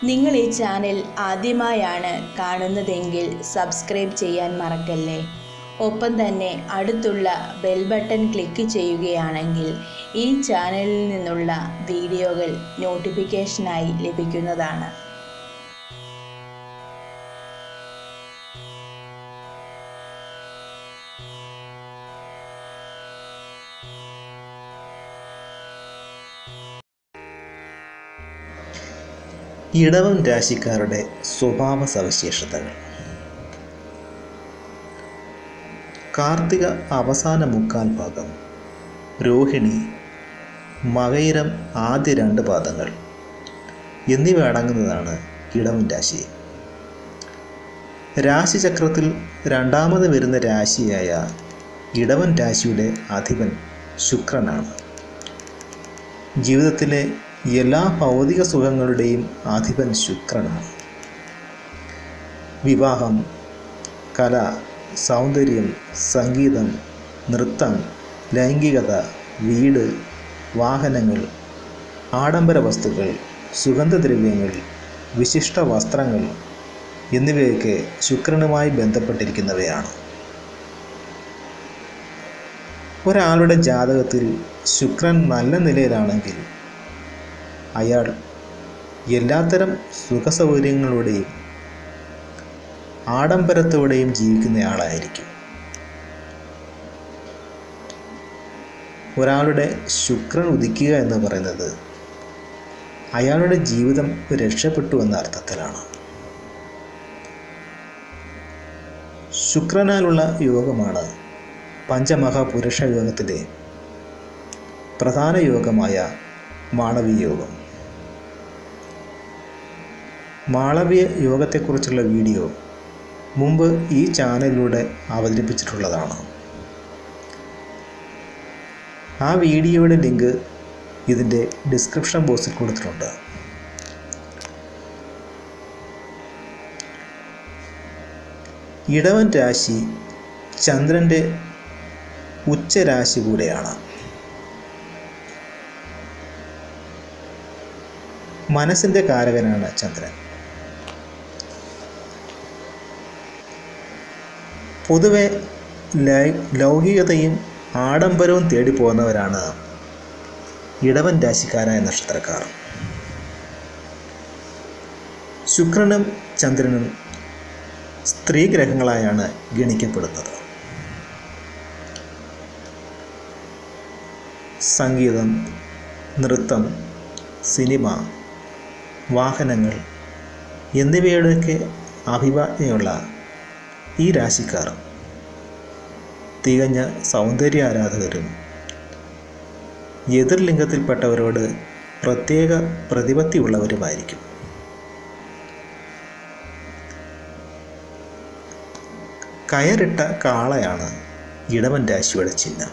നിങ്ങൾ ഈ ചാനൽ ആദ്യമായാണ് കാണുന്നതെങ്കിൽ സബ്സ്ക്രൈബ് ചെയ്യാൻ മറക്കല്ലേ ഒപ്പം തന്നെ അടുത്തുള്ള ബെൽ ബട്ടൺ ക്ലിക്ക് ചെയ്യുകയാണെങ്കിൽ ഈ ചാനലിൽ നിന്നുള്ള വീഡിയോകൾ നോട്ടിഫിക്കേഷനായി ലഭിക്കുന്നതാണ് ഇടവം രാശിക്കാരുടെ സ്വഭാവ സവിശേഷതകൾ കാർത്തിക അവസാന മുക്കാൽ ഭാഗം രോഹിണി മകയിരം ആദ്യ രണ്ട് പാദങ്ങൾ എന്നിവ അടങ്ങുന്നതാണ് ഇടവൻ രാശി രാശിചക്രത്തിൽ രണ്ടാമത് വരുന്ന രാശിയായ ഇടവൻ രാശിയുടെ അധിപൻ ശുക്രനാണ് ജീവിതത്തിലെ എല്ലാ ഭൗതിക സുഖങ്ങളുടെയും അധിപൻ ശുക്രനാണ് വിവാഹം കല സൗന്ദര്യം സംഗീതം നൃത്തം ലൈംഗികത വീട് വാഹനങ്ങൾ ആഡംബര വസ്തുക്കൾ സുഗന്ധദ്രവ്യങ്ങൾ വിശിഷ്ട വസ്ത്രങ്ങൾ എന്നിവയൊക്കെ ശുക്രനുമായി ബന്ധപ്പെട്ടിരിക്കുന്നവയാണ് ഒരാളുടെ ജാതകത്തിൽ ശുക്രൻ നല്ല നിലയിലാണെങ്കിൽ അയാൾ എല്ലാത്തരം സുഖസൗകര്യങ്ങളുടെയും ആഡംബരത്തോടെയും ജീവിക്കുന്നയാളായിരിക്കും ഒരാളുടെ ശുക്രൻ ഉദിക്കുക എന്ന് പറയുന്നത് അയാളുടെ ജീവിതം രക്ഷപ്പെട്ടു എന്ന അർത്ഥത്തിലാണ് ശുക്രനാലുള്ള യോഗമാണ് പഞ്ചമഹാപുരുഷ യോഗത്തിലെ പ്രധാന യോഗമായ മാളവീയ യോഗം മാളവീയ യോഗത്തെക്കുറിച്ചുള്ള വീഡിയോ മുമ്പ് ഈ ചാനലിലൂടെ അവതരിപ്പിച്ചിട്ടുള്ളതാണ് ആ വീഡിയോയുടെ ലിങ്ക് ഇതിൻ്റെ ഡിസ്ക്രിപ്ഷൻ ബോക്സിൽ കൊടുത്തിട്ടുണ്ട് ഇടവൻ രാശി ചന്ദ്രൻ്റെ ഉച്ചരാശി കൂടെയാണ് മനസ്സിൻ്റെ കാരകനാണ് ചന്ദ്രൻ പൊതുവെ ലൈ- ലൗകികതയും ആഡംബരവും തേടി പോകുന്നവരാണ് ഇടവൻ രാശിക്കാരായ നക്ഷത്രക്കാർ ശുക്രനും ചന്ദ്രനും സ്ത്രീ ഗ്രഹങ്ങളായാണ് ഗണിക്കപ്പെടുന്നത് സംഗീതം നൃത്തം സിനിമ വാഹനങ്ങൾ എന്നിവയുടെയൊക്കെ അഭിഭാജ്ഞയുള്ള ഈ രാശിക്കാർ തികഞ്ഞ സൗന്ദര്യ ആരാധകരും എതിർലിംഗത്തിൽപ്പെട്ടവരോട് പ്രത്യേക പ്രതിപത്തിയുള്ളവരുമായിരിക്കും കയറിട്ട കാളയാണ് ഇടവൻ രാശിയുടെ ചിഹ്നം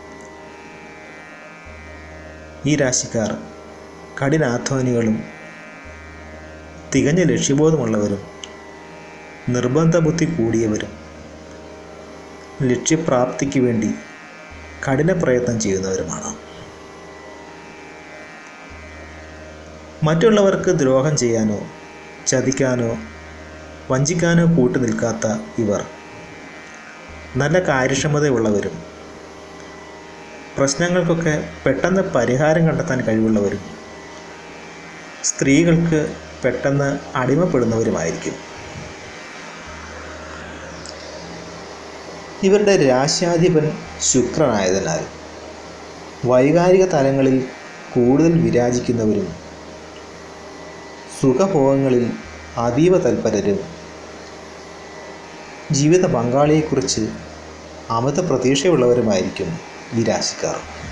ഈ രാശിക്കാർ കഠിനാധ്വാനികളും തികഞ്ഞ ലക്ഷ്യബോധമുള്ളവരും നിർബന്ധ ബുദ്ധി കൂടിയവരും ലക്ഷ്യപ്രാപ്തിക്ക് വേണ്ടി കഠിന പ്രയത്നം ചെയ്യുന്നവരുമാണ് മറ്റുള്ളവർക്ക് ദ്രോഹം ചെയ്യാനോ ചതിക്കാനോ വഞ്ചിക്കാനോ കൂട്ടു നിൽക്കാത്ത ഇവർ നല്ല കാര്യക്ഷമതയുള്ളവരും പ്രശ്നങ്ങൾക്കൊക്കെ പെട്ടെന്ന് പരിഹാരം കണ്ടെത്താൻ കഴിവുള്ളവരും സ്ത്രീകൾക്ക് പെട്ടെന്ന് അടിമപ്പെടുന്നവരുമായിരിക്കും ഇവരുടെ രാശ്യാധിപൻ ശുക്രനായതിനാൽ വൈകാരിക തലങ്ങളിൽ കൂടുതൽ വിരാജിക്കുന്നവരും സുഖഭോഗങ്ങളിൽ അതീവ തൽപരരും ജീവിത പങ്കാളിയെക്കുറിച്ച് അമിത പ്രതീക്ഷയുള്ളവരുമായിരിക്കും ഈ രാശിക്കാർ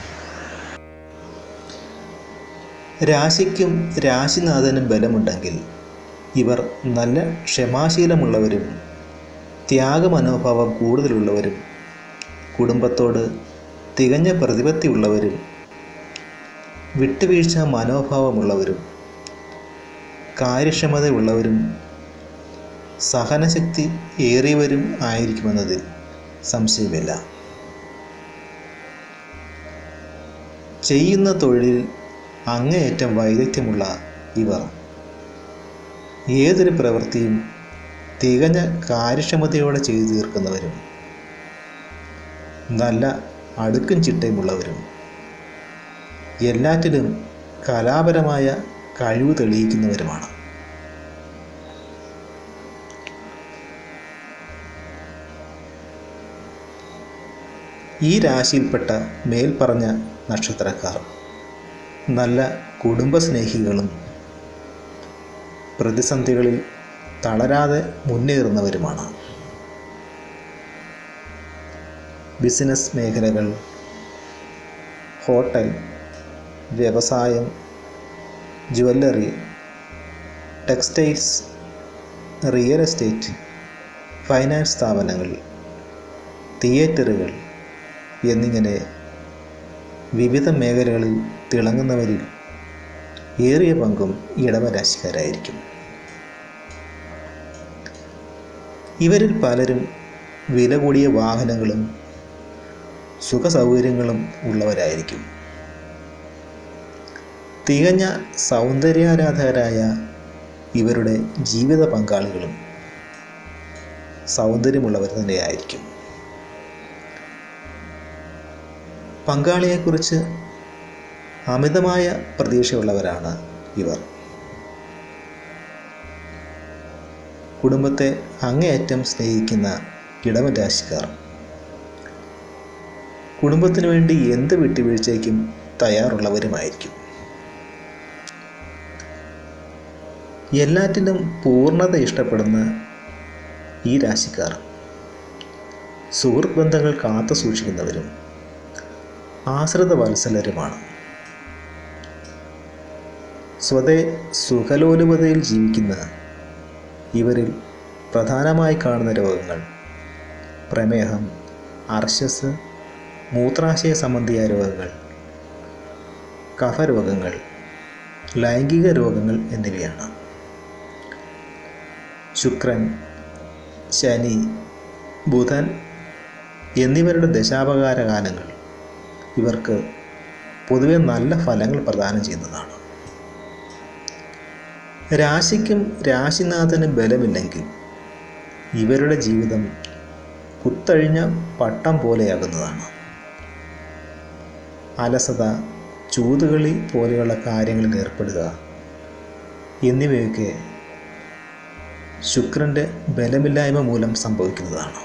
രാശിക്കും രാശിനാഥനും ബലമുണ്ടെങ്കിൽ ഇവർ നല്ല ക്ഷമാശീലമുള്ളവരും ത്യാഗമനോഭാവം കൂടുതലുള്ളവരും കുടുംബത്തോട് തികഞ്ഞ പ്രതിപത്തിയുള്ളവരും വിട്ടുവീഴ്ച മനോഭാവമുള്ളവരും കാര്യക്ഷമതയുള്ളവരും സഹനശക്തി ഏറിയവരും ആയിരിക്കുമെന്നതിൽ സംശയമില്ല ചെയ്യുന്ന തൊഴിലിൽ അങ്ങേയറ്റം വൈദഗ്ധ്യമുള്ള ഇവർ ഏതൊരു പ്രവൃത്തിയും തികഞ്ഞ കാര്യക്ഷമതയോടെ ചെയ്തു തീർക്കുന്നവരും നല്ല അടുക്കും ചിട്ടയുമുള്ളവരും എല്ലാറ്റിലും കലാപരമായ കഴിവ് തെളിയിക്കുന്നവരുമാണ് ഈ രാശിയിൽപ്പെട്ട മേൽപ്പറഞ്ഞ നക്ഷത്രക്കാർ നല്ല കുടുംബസ്നേഹികളും പ്രതിസന്ധികളിൽ തളരാതെ മുന്നേറുന്നവരുമാണ് ബിസിനസ് മേഖലകൾ ഹോട്ടൽ വ്യവസായം jewellery textiles real estate finance സ്ഥാപനങ്ങൾ തിയേറ്ററുകൾ എന്നിങ്ങനെ വിവിധ മേഖലകളിൽ തിളങ്ങുന്നവരിൽ ഏറിയ പങ്കും ഇടവരാശിക്കാരായിരിക്കും ഇവരിൽ പലരും വില കൂടിയ വാഹനങ്ങളും സുഖസൗകര്യങ്ങളും ഉള്ളവരായിരിക്കും തികഞ്ഞ സൗന്ദര്യാരാധകരായ ഇവരുടെ ജീവിത പങ്കാളികളും സൗന്ദര്യമുള്ളവർ തന്നെയായിരിക്കും പങ്കാളിയെക്കുറിച്ച് അമിതമായ പ്രതീക്ഷയുള്ളവരാണ് ഇവർ കുടുംബത്തെ അങ്ങേയറ്റം സ്നേഹിക്കുന്ന ഇടവൻ രാശിക്കാർ കുടുംബത്തിനു വേണ്ടി എന്ത് വിട്ടുവീഴ്ചയ്ക്കും തയ്യാറുള്ളവരുമായിരിക്കും എല്ലാറ്റിനും പൂർണ്ണത ഇഷ്ടപ്പെടുന്ന ഈ രാശിക്കാർ സുഹൃത്ത് ബന്ധങ്ങൾ കാത്തു സൂക്ഷിക്കുന്നവരും ആശ്രിത വത്സലരുമാണ് സ്വതേ സുഖലോലുപതയിൽ ജീവിക്കുന്ന ഇവരിൽ പ്രധാനമായി കാണുന്ന രോഗങ്ങൾ പ്രമേഹം അർശസ് മൂത്രാശയ സംബന്ധിയായ രോഗങ്ങൾ കഫരോഗങ്ങൾ ലൈംഗിക രോഗങ്ങൾ എന്നിവയാണ് ശുക്രൻ ശനി ബുധൻ എന്നിവരുടെ ദശാപകാര കാലങ്ങൾ ഇവർക്ക് പൊതുവെ നല്ല ഫലങ്ങൾ പ്രദാനം ചെയ്യുന്നതാണ് രാശിക്കും രാശിനാഥനും ബലമില്ലെങ്കിൽ ഇവരുടെ ജീവിതം കുത്തഴിഞ്ഞ പട്ടം പോലെയാകുന്നതാണ് അലസത ചൂതുകളി പോലെയുള്ള കാര്യങ്ങളിൽ ഏർപ്പെടുക എന്നിവയൊക്കെ ശുക്രൻ്റെ ബലമില്ലായ്മ മൂലം സംഭവിക്കുന്നതാണ്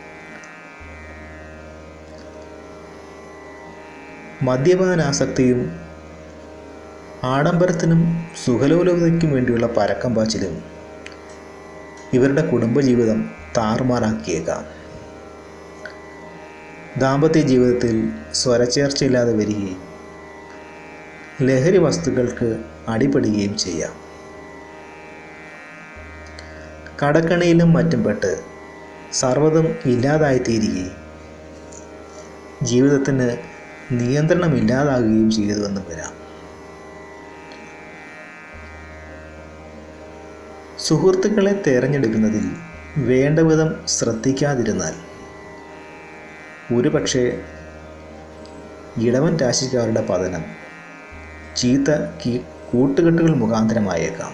മദ്യപാനാസക്തിയും ആഡംബരത്തിനും സുഖലോലതയ്ക്കും വേണ്ടിയുള്ള പരക്കം പാച്ചിലും ഇവരുടെ കുടുംബജീവിതം താറുമാറാക്കിയേക്കാം ദാമ്പത്യ ജീവിതത്തിൽ സ്വരച്ചേർച്ചയില്ലാതെ വരികയും ലഹരി വസ്തുക്കൾക്ക് അടിപെടുകയും ചെയ്യാം കടക്കണിയിലും മറ്റും പെട്ട് സർവ്വതും ഇല്ലാതായിത്തീരുകയും ജീവിതത്തിന് നിയന്ത്രണമില്ലാതാകുകയും ചെയ്തുവെന്നും വരാം സുഹൃത്തുക്കളെ തിരഞ്ഞെടുക്കുന്നതിൽ വേണ്ടവിധം ശ്രദ്ധിക്കാതിരുന്നാൽ ഒരുപക്ഷെ ഇടവൻ രാശിക്കാരുടെ പതനം ചീത്ത കീ കൂട്ടുകെട്ടുകൾ മുഖാന്തരമായേക്കാം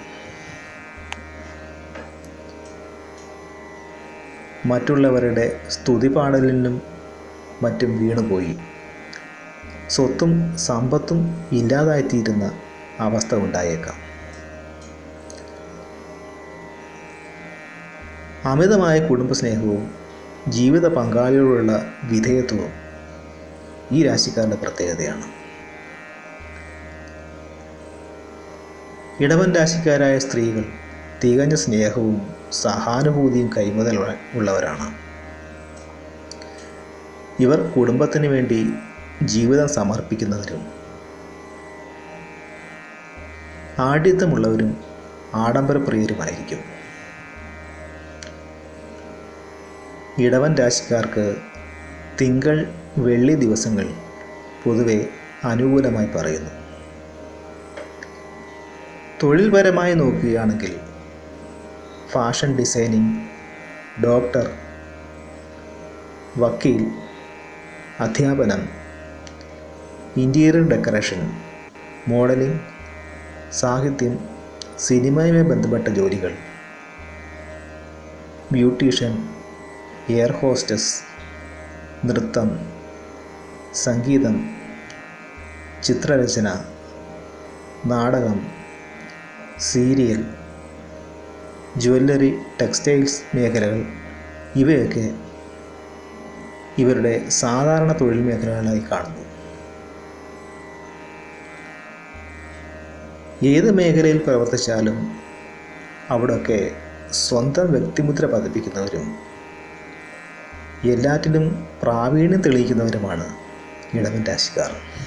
മറ്റുള്ളവരുടെ സ്തുതിപാടലിനും മറ്റും വീണുപോയി സ്വത്തും സമ്പത്തും ഇല്ലാതായിത്തീരുന്ന അവസ്ഥ ഉണ്ടായേക്കാം അമിതമായ കുടുംബസ്നേഹവും ജീവിത പങ്കാളിയോടുള്ള വിധേയത്വവും ഈ രാശിക്കാരുടെ പ്രത്യേകതയാണ് ഇടവൻ രാശിക്കാരായ സ്ത്രീകൾ തികഞ്ഞ സ്നേഹവും സഹാനുഭൂതിയും കൈമുതൽ ഉള്ളവരാണ് ഇവർ കുടുംബത്തിന് വേണ്ടി ജീവിതം സമർപ്പിക്കുന്നവരും ആഢ്യത്വമുള്ളവരും ആഡംബരപ്രിയരുമായിരിക്കും ഇടവൻ രാശിക്കാർക്ക് തിങ്കൾ വെള്ളി ദിവസങ്ങൾ പൊതുവെ അനുകൂലമായി പറയുന്നു തൊഴിൽപരമായി നോക്കുകയാണെങ്കിൽ ഫാഷൻ ഡിസൈനിങ് ഡോക്ടർ വക്കീൽ അധ്യാപനം ഇൻറ്റീരിയർ ഡെക്കറേഷൻ മോഡലിംഗ് സാഹിത്യം സിനിമയുമായി ബന്ധപ്പെട്ട ജോലികൾ ബ്യൂട്ടീഷ്യൻ എയർ ഹോസ്റ്റസ് നൃത്തം സംഗീതം ചിത്രരചന നാടകം സീരിയൽ ജ്വല്ലറി ടെക്സ്റ്റൈൽസ് മേഖലകൾ ഇവയൊക്കെ ഇവരുടെ സാധാരണ തൊഴിൽ മേഖലകളായി കാണുന്നു ഏത് മേഖലയിൽ പ്രവർത്തിച്ചാലും അവിടെയൊക്കെ സ്വന്തം വ്യക്തിമുദ്ര പതിപ്പിക്കുന്നവരും എല്ലാറ്റിലും പ്രാവീണ്യം തെളിയിക്കുന്നവരുമാണ് ഇടവൻ രാശിക്കാർ